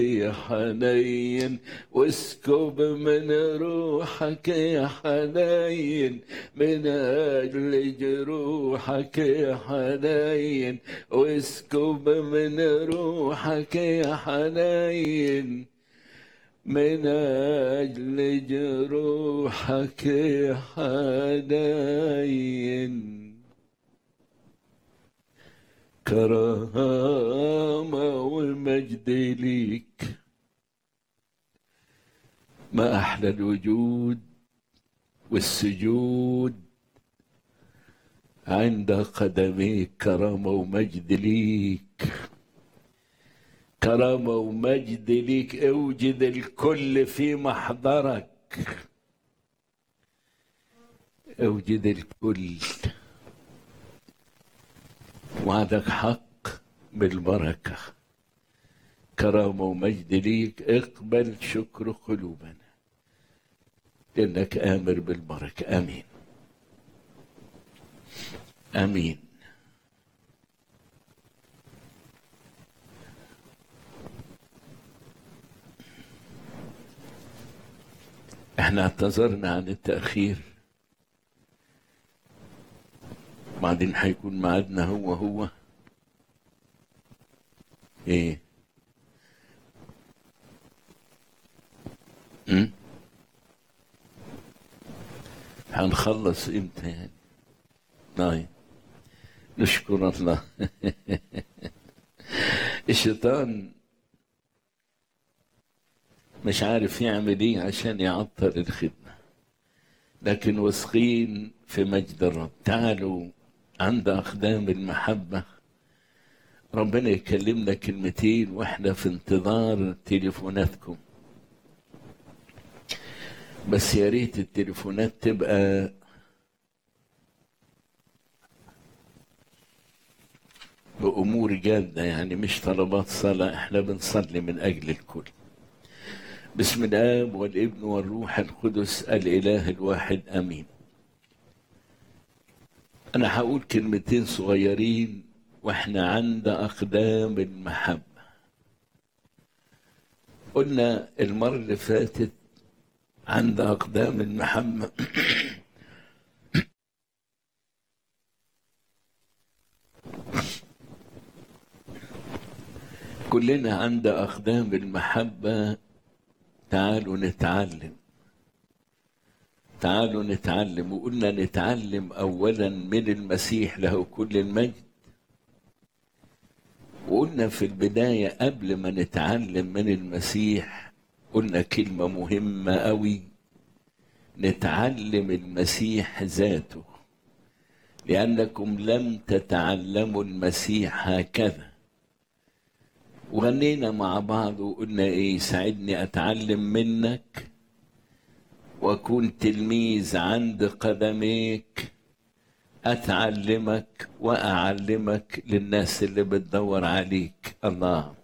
يا حنين واسكب من روحك يا حنين من أجل جروحك يا حنين واسكب من روحك يا حنين من أجل جروحك يا حنين كرامة والمجد ليك ما أحلى الوجود والسجود عند قدميك كرامة ومجد ليك كرامة ومجد ليك اوجد الكل في محضرك اوجد الكل وعدك حق بالبركة كرامة ومجد ليك اقبل شكر قلوبنا لأنك آمر بالبركة آمين آمين احنا اعتذرنا عن التأخير بعدين هيكون ميعادنا هو هو ايه أم؟ هنخلص امتى يعني طيب نشكر الله الشيطان مش عارف يعمل ايه عشان يعطل الخدمة لكن واثقين في مجد الرب تعالوا عند أقدام المحبة ربنا يكلمنا كلمتين واحنا في انتظار تليفوناتكم بس يا ريت التليفونات تبقى بأمور جادة يعني مش طلبات صلاة احنا بنصلي من أجل الكل بسم الآب والابن والروح القدس الإله الواحد آمين أنا هقول كلمتين صغيرين وإحنا عند أقدام المحبة قلنا المرة اللي فاتت عند أقدام المحبة كلنا عند أقدام المحبة تعالوا نتعلم تعالوا نتعلم وقلنا نتعلم اولا من المسيح له كل المجد وقلنا في البدايه قبل ما نتعلم من المسيح قلنا كلمه مهمه قوي نتعلم المسيح ذاته لانكم لم تتعلموا المسيح هكذا وغنينا مع بعض وقلنا ايه ساعدني اتعلم منك واكون تلميذ عند قدميك اتعلمك واعلمك للناس اللي بتدور عليك الله